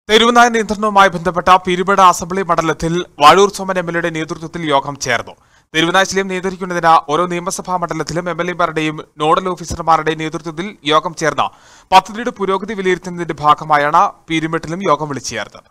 തെരുവുനായ നിയന്ത്രണവുമായി ബന്ധപ്പെട്ട പീരുമേട് അസംബ്ലി മണ്ഡലത്തിൽ വാഴൂർ സോമൻ എം എൽ എയുടെ നേതൃത്വത്തിൽ യോഗം ചേർന്നു തെരുവുനായ ശല്യം നിയന്ത്രിക്കുന്നതിന് ഓരോ നിയമസഭാ മണ്ഡലത്തിലും എം എൽ എമാരുടെയും നോഡൽ ഓഫീസർമാരുടെയും നേതൃത്വത്തിൽ യോഗം ചേർന്ന പദ്ധതിയുടെ പുരോഗതി വിലയിരുത്തുന്നതിന്റെ ഭാഗമായാണ് പീരുമേട്ടിലും യോഗം വിളിച്ചു ചേർത്തത്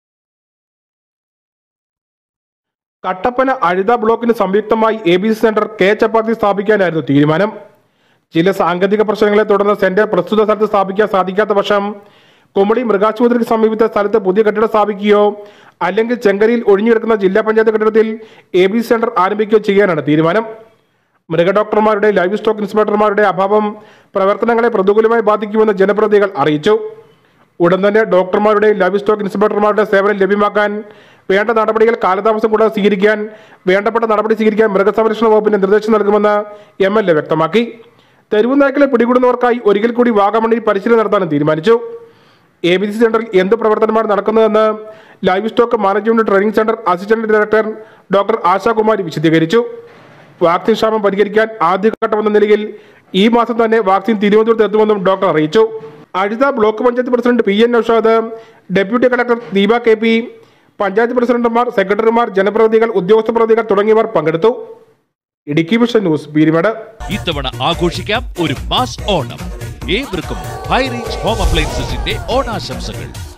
കട്ടപ്പന അഴുത ബ്ലോക്കിന് സംയുക്തമായി എ ബി സി സെന്റർ കെ ചപ്പാത്തി സ്ഥാപിക്കാനായിരുന്നു തീരുമാനം ചില സാങ്കേതിക പ്രശ്നങ്ങളെ തുടർന്ന് സെന്റർ പ്രസ്തുത സ്ഥലത്ത് സ്ഥാപിക്കാൻ സാധിക്കാത്ത പക്ഷം കുമളി മൃഗാശുപത്രിക്ക് സമീപത്തെ സ്ഥലത്ത് പുതിയ കെട്ടിടം സ്ഥാപിക്കുകയോ അല്ലെങ്കിൽ ചെങ്കരയിൽ ഒഴിഞ്ഞുകിടക്കുന്ന ജില്ലാ പഞ്ചായത്ത് കെട്ടിടത്തിൽ എ ബി സി സെന്റർ ആരംഭിക്കുകയോ ചെയ്യാനാണ് തീരുമാനം മൃഗഡോക്ടർമാരുടെ ലൈവ് സ്റ്റോക്ക് ഇൻസ്പെക്ടർമാരുടെ അഭാവം പ്രവർത്തനങ്ങളെ പ്രതികൂലമായി ബാധിക്കുമെന്ന് ജനപ്രതിനിധികൾ അറിയിച്ചു ഉടൻ തന്നെ ഡോക്ടർമാരുടെയും ലൈവ് സ്റ്റോക്ക് ഇൻസ്പെക്ടർമാരുടെ സേവനം ലഭ്യമാക്കാൻ വേണ്ട നടപടികൾ കാലതാമസം കൂടാതെ സ്വീകരിക്കാൻ വേണ്ടപ്പെട്ട നടപടി സ്വീകരിക്കാൻ മൃഗസംരക്ഷണ വകുപ്പിന് നിർദ്ദേശം നൽകുമെന്ന് എം എൽ എ വ്യക്തമാക്കി തെരുവു നായ്ക്കളെ പിടികൂടുന്നവർക്കായി ഒരിക്കൽ കൂടി വാഗമണ്ണിൽ പരിശീലനം നടത്താനും തീരുമാനിച്ചു എ ബി സി സെന്ററിൽ എന്ത് പ്രവർത്തനമാണ് നടക്കുന്നതെന്ന് livestock management training centre assistant director doctor Ashakumari വിശദീകരിച്ചു വാക്സിൻ ക്ഷാമം പരിഹരിക്കാൻ ആദ്യഘട്ടമെന്ന നിലയിൽ ഈ മാസം തന്നെ വാക്സിൻ തിരുവനന്തപുരത്ത് എത്തുമെന്നും ഡോക്ടർ അറിയിച്ചു Azhutha block panchayat president P N Naushad deputy collector Deepa K P panchayat പ്രസിഡന്റുമാർ സെക്രട്ടറിമാർ ജനപ്രതിനിധികൾ ഉദ്യോഗസ്ഥ പ്രതിനിധികൾ തുടങ്ങിയവർ പങ്കെടുത്തു ഇടുക്കി വിഷൻ ന്യൂസ് പീരിമേട് ഇത്തവണ ആഘോഷിക്കാം ഒരു മാസ് ഓണം ഏവർക്കും ഹൈറേഞ്ച് ഹോം അപ്ലയൻസസിന്റെ ഓണാശംസകൾ